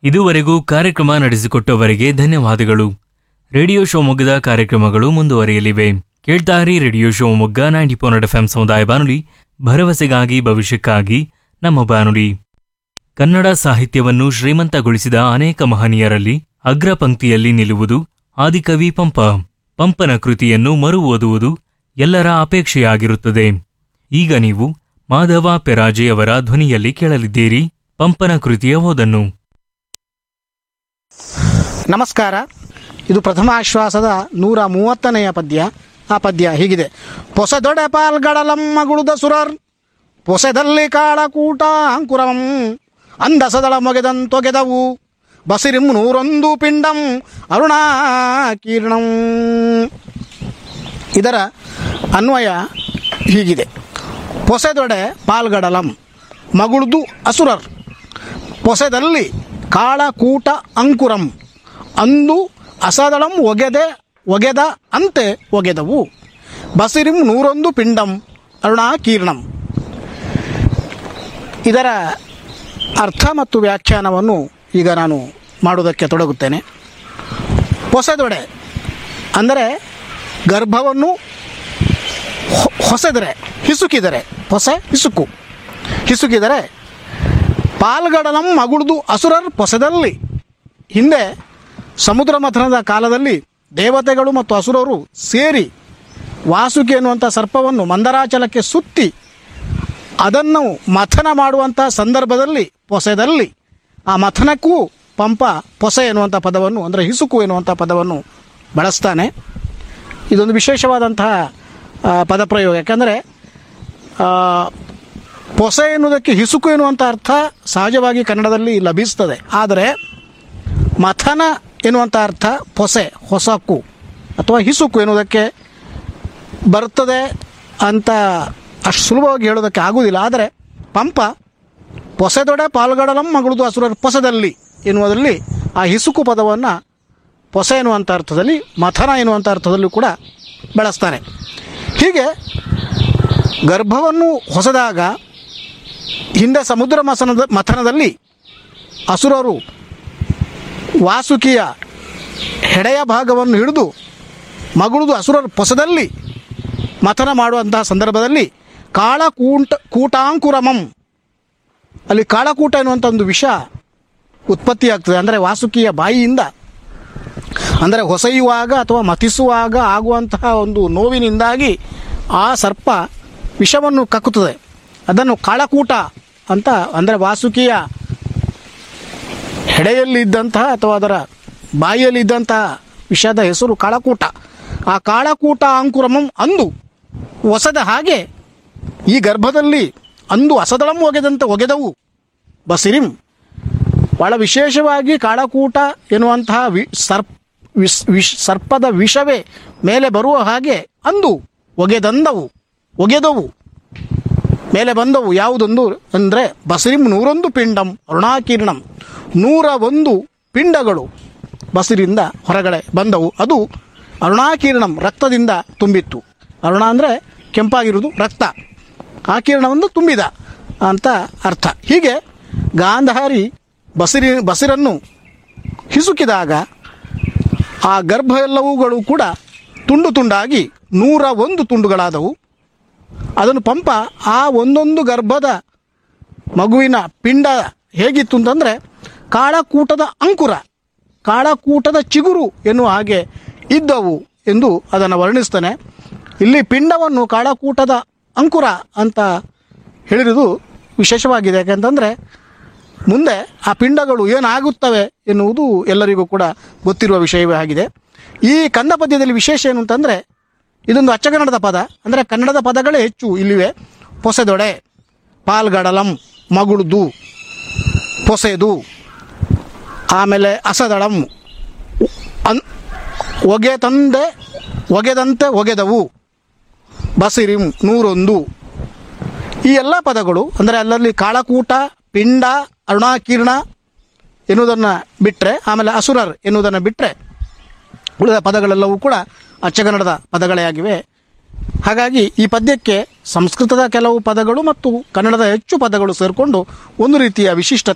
ಇದುವರೆಗೂ ಕಾರ್ಯಕ್ರಮ ನಡೆಸಿಕೊಟ್ಟವರಿಗೆ ಧನ್ಯವಾದಗಳು ರೇಡಿಯೋ ಶಿವಮೊಗ್ಗದ ಕಾರ್ಯಕ್ರಮಗಳು ಮುಂದುವರಿಯಲಿವೆ ಕೇಳ್ತಾರಿ radio Shivamogga ninety point F ಸಮುದಾಯ ಬಾನುಲಿ ಭರವಸೆಗಾಗಿ ಭವಿಷ್ಯಕ್ಕಾಗಿ ನಮ್ಮ ಬಾನುಲಿ ಕನ್ನಡ ಸಾಹಿತ್ಯವನ್ನು ಶ್ರೀಮಂತಗೊಳಿಸಿದ ಅನೇಕ ಮಹನೀಯರಲ್ಲಿ ಅಗ್ರ ಪಂಕ್ತಿಯಲ್ಲಿ ನಿಲ್ಲುವುದು ಆದಿಕವಿ ಪಂಪ ಪಂಪನ ಕೃತಿಯನ್ನು ಮರು ಓದುವುದು ಎಲ್ಲರ ಅಪೇಕ್ಷೆಯಾಗಿರುತ್ತದೆ ಈಗ ನೀವು ಮಾಧವ ಪೆರಾಜೆಯವರ ಧ್ವನಿಯಲ್ಲಿ ಕೇಳಲಿದ್ದೀರಿ ಪಂಪನ ಕೃತಿಯ ಓದನ್ನು ನಮಸ್ಕಾರ ಇದು ಪ್ರಥಮ ಆಶ್ವಾಸದ ನೂರ ಮೂವತ್ತನೆಯ ಪದ್ಯ ಆ ಪದ್ಯ ಹೀಗಿದೆ ಪೊಸೆದೊಡೆ ಪಾಲ್ಗಡಲಮ್ಮ ಗುಳುದ ಸುರರ್ ಪೊಸೆದಲ್ಲಿ ಕಾಳಕೂಟ ಅಂಕುರಂ ಅಂದಸದಳ ಮೊಗೆದಂತೊಗೆದವು ಬಸಿರಿಂ ನೂರೊಂದು ಪಿಂಡಂ ಅರುಣಾ ಕೀರ್ಣಂ ಇದರ ಅನ್ವಯ ಹೀಗಿದೆ ಪೊಸೆದೊಡೆ ಪಾಲ್ಗಡಲಂ ಮಗುಳ್ದು ಅಸುರರ್ ಪೊಸೆದಲ್ಲಿ ಕಾಳಕೂಟ ಅಂಕುರಂ ಅಂದು ಅಸದಳಂ ಒಗೆದೆ ಒಗೆದ ಅಂತೆ ಒಗೆದವು ಬಸಿರಿಂ ನೂರೊಂದು ಪಿಂಡಂ ಅರುಣಾ ಕೀರ್ಣಂ ಇದರ ಅರ್ಥ ಮತ್ತು ವ್ಯಾಖ್ಯಾನವನ್ನು ಈಗ ನಾನು ಮಾಡುವುದಕ್ಕೆ ತೊಡಗುತ್ತೇನೆ ಹೊಸದೊಡೆ ಅಂದರೆ ಗರ್ಭವನ್ನು ಹೊ- ಹೊಸೆದರೆ ಹಿಸುಕಿದರೆ ಹೊಸೆ ಹಿಸುಕು ಹಿಸುಕಿದರೆ ಪಾಲ್ಗಡಲಂ ಮಗುಳ್ದು ಅಸುರರ್ ಪೊಸೆದಲ್ಲಿ ಹಿಂದೆ ಸಮುದ್ರ ಮಥನದ ಕಾಲದಲ್ಲಿ ದೇವತೆಗಳು ಮತ್ತು ಅಸುರರು ಸೇರಿ ವಾಸುಕಿ ಎನ್ನುವಂಥ ಸರ್ಪವನ್ನು ಮಂದರಾಚಲಕ್ಕೆ ಸುತ್ತಿ ಅದನ್ನು ಮಥನ ಮಾಡುವಂಥ ಸಂದರ್ಭದಲ್ಲಿ ಪೊಸೆದಲ್ಲಿ ಆ ಮಥನಕ್ಕೂ ಪಂಪ ಪೊಸೆ ಎನ್ನುವಂಥ ಪದವನ್ನು ಅಂದರೆ ಹಿಸುಕು ಎನ್ನುವಂಥ ಪದವನ್ನು ಬಳಸ್ತಾನೆ ಇದೊಂದು ವಿಶೇಷವಾದಂತಹ ಆ, ಪದಪ್ರಯೋಗ ಯಾಕಂದರೆ ಪೊಸೆ ಎನ್ನುವುದಕ್ಕೆ ಹಿಸುಕು ಎನ್ನುವಂಥ ಅರ್ಥ ಸಹಜವಾಗಿ ಕನ್ನಡದಲ್ಲಿ ಲಭಿಸ್ತದೆ ಆದರೆ ಮಥನ ಎನ್ನುವಂಥ ಅರ್ಥ ಪೊಸೆ ಹೊಸಕು ಅಥವಾ ಹಿಸುಕು ಎನ್ನುವುದಕ್ಕೆ ಬರ್ತದೆ ಅಂತ ಅಷ್ಟು ಸುಲಭವಾಗಿ ಹೇಳೋದಕ್ಕೆ ಆಗುವುದಿಲ್ಲ ಆದರೆ ಪಂಪ ಪೊಸೆದೊಡೆ ಪಾಲ್ಗಡಲಂ ಮಗಳದು ಅಸುರರ ಪೊಸೆದಲ್ಲಿ ಎನ್ನುವುದರಲ್ಲಿ ಆ ಹಿಸುಕು ಪದವನ್ನು ಪೊಸೆ ಎನ್ನುವಂಥ ಅರ್ಥದಲ್ಲಿ ಮಥನ ಎನ್ನುವಂಥ ಅರ್ಥದಲ್ಲೂ ಕೂಡ ಬಳಸ್ತಾನೆ ಹೀಗೆ ಗರ್ಭವನ್ನು ಹೊಸದಾಗ ಹಿಂದೆ ಸಮುದ್ರ ಮಸನದ ಮಥನದಲ್ಲಿ ಅಸುರರು ವಾಸುಕಿಯ ಹೆಡೆಯ ಭಾಗವನ್ನು ಹಿಡಿದು ಮಗುಳುದು ಅಸುರರ ಪೊಸದಲ್ಲಿ ಮಥನ ಮಾಡುವಂತಹ ಸಂದರ್ಭದಲ್ಲಿ ಕಾಳಕೂಂಟ ಕೂಟಾಂಕುರಮಂ ಅಲ್ಲಿ ಕಾಳಕೂಟ ಎನ್ನುವಂಥ ಒಂದು ವಿಷ ಉತ್ಪತ್ತಿಯಾಗ್ತದೆ ಅಂದರೆ ವಾಸುಕಿಯ ಬಾಯಿಯಿಂದ ಅಂದರೆ ಹೊಸೆಯುವಾಗ ಅಥವಾ ಮಥಿಸುವಾಗ ಆಗುವಂತಹ ಒಂದು ನೋವಿನಿಂದಾಗಿ ಆ ಸರ್ಪ ವಿಷವನ್ನು ಕಕ್ಕುತ್ತದೆ ಅದನ್ನು ಕಾಳಕೂಟ ಅಂತ ಅಂದರೆ ವಾಸುಕಿಯ ಹೆಡೆಯಲ್ಲಿದ್ದಂತಹ ಅಥವಾ ಅದರ ಬಾಯಿಯಲ್ಲಿದ್ದಂತಹ ವಿಷದ ಹೆಸರು ಕಾಳಕೂಟ ಆ ಕಾಳಕೂಟ ಅಂಕುರಮಂ ಅಂದು ಹೊಸದ ಹಾಗೆ ಈ ಗರ್ಭದಲ್ಲಿ ಅಂದು ಅಸದಳಂ ಒಗೆದಂತೆ ಒಗೆದವು ಬಸಿರಿಂ ಭಾಳ ವಿಶೇಷವಾಗಿ ಕಾಳಕೂಟ ಎನ್ನುವಂತಹ ವಿ ಸರ್ಪ್ ವಿಸ್ ವಿಶ್ ಸರ್ಪದ ವಿಷವೇ ಮೇಲೆ ಬರುವ ಹಾಗೆ ಅಂದು ಒಗೆದಂದವು ಒಗೆದವು ಮೇಲೆ ಬಂದವು ಯಾವುದೊಂದು ಅಂದರೆ ಬಸಿರಿಂ ನೂರೊಂದು ಪಿಂಡಂ ಅರುಣಾಕೀರ್ಣಂ ನೂರ ಒಂದು ಪಿಂಡಗಳು ಬಸಿರಿಂದ ಹೊರಗಡೆ ಬಂದವು ಅದು ಅರುಣಾಕೀರ್ಣಂ ರಕ್ತದಿಂದ ತುಂಬಿತ್ತು ಅರುಣ ಅಂದರೆ ಕೆಂಪಾಗಿರುವುದು ರಕ್ತ ಆ ಕಿರಣವನ್ನು ತುಂಬಿದ ಅಂತ ಅರ್ಥ ಹೀಗೆ ಗಾಂಧಾರಿ ಬಸಿರಿ ಬಸಿರನ್ನು ಹಿಸುಕಿದಾಗ ಆ ಗರ್ಭ ಎಲ್ಲವುಗಳು ಕೂಡ ತುಂಡು ತುಂಡಾಗಿ ನೂರ ಒಂದು ತುಂಡುಗಳಾದವು ಅದನ್ನು ಪಂಪ ಆ ಒಂದೊಂದು ಗರ್ಭದ ಮಗುವಿನ ಪಿಂಡ ಹೇಗಿತ್ತು ಅಂತಂದರೆ ಕಾಳಕೂಟದ ಅಂಕುರ ಕಾಳಕೂಟದ ಚಿಗುರು ಎನ್ನುವ ಹಾಗೆ ಇದ್ದವು ಎಂದು ಅದನ್ನು ವರ್ಣಿಸ್ತಾನೆ ಇಲ್ಲಿ ಪಿಂಡವನ್ನು ಕಾಳಕೂಟದ ಅಂಕುರ ಅಂತ ಹೇಳಿರುವುದು ವಿಶೇಷವಾಗಿದೆ ಯಾಕೆಂತಂದರೆ ಮುಂದೆ ಆ ಪಿಂಡಗಳು ಏನಾಗುತ್ತವೆ ಎನ್ನುವುದು ಎಲ್ಲರಿಗೂ ಕೂಡ ಗೊತ್ತಿರುವ ವಿಷಯವೇ ಆಗಿದೆ ಈ ಕಂದ ಪದ್ಯದಲ್ಲಿ ವಿಶೇಷ ಏನು ಅಂತಂದರೆ ಇದೊಂದು ಅಚ್ಚಗನ್ನಡದ ಪದ ಅಂದರೆ ಕನ್ನಡದ ಪದಗಳೇ ಹೆಚ್ಚು ಇಲ್ಲಿವೆ ಪೊಸೆದೊಡೆ ಪಾಲ್ಗಡಲಂ ಮಗುಳ್ದು ಪೊಸೆದು ಆಮೇಲೆ ಅಸದಳಂ ಅನ್ ಒಗೆ ತಂದೆ ಒಗೆದಂತೆ ಒಗೆದವು ಬಸಿರಿಂ ನೂರೊಂದು ಈ ಎಲ್ಲ ಪದಗಳು ಅಂದರೆ ಅಲ್ಲಲ್ಲಿ ಕಾಳಕೂಟ ಪಿಂಡ ಅರುಣಾಕೀರ್ಣ ಎನ್ನುವುದನ್ನು ಬಿಟ್ಟರೆ ಆಮೇಲೆ ಅಸುರರ್ ಎನ್ನುವುದನ್ನು ಬಿಟ್ಟರೆ ಉಳಿದ ಪದಗಳೆಲ್ಲವೂ ಕೂಡ ಅಚ್ಚಗನ್ನಡದ ಪದಗಳೇ ಆಗಿವೆ ಹಾಗಾಗಿ ಈ ಪದ್ಯಕ್ಕೆ ಸಂಸ್ಕೃತದ ಕೆಲವು ಪದಗಳು ಮತ್ತು ಕನ್ನಡದ ಹೆಚ್ಚು ಪದಗಳು ಸೇರಿಕೊಂಡು ಒಂದು ರೀತಿಯ ವಿಶಿಷ್ಟ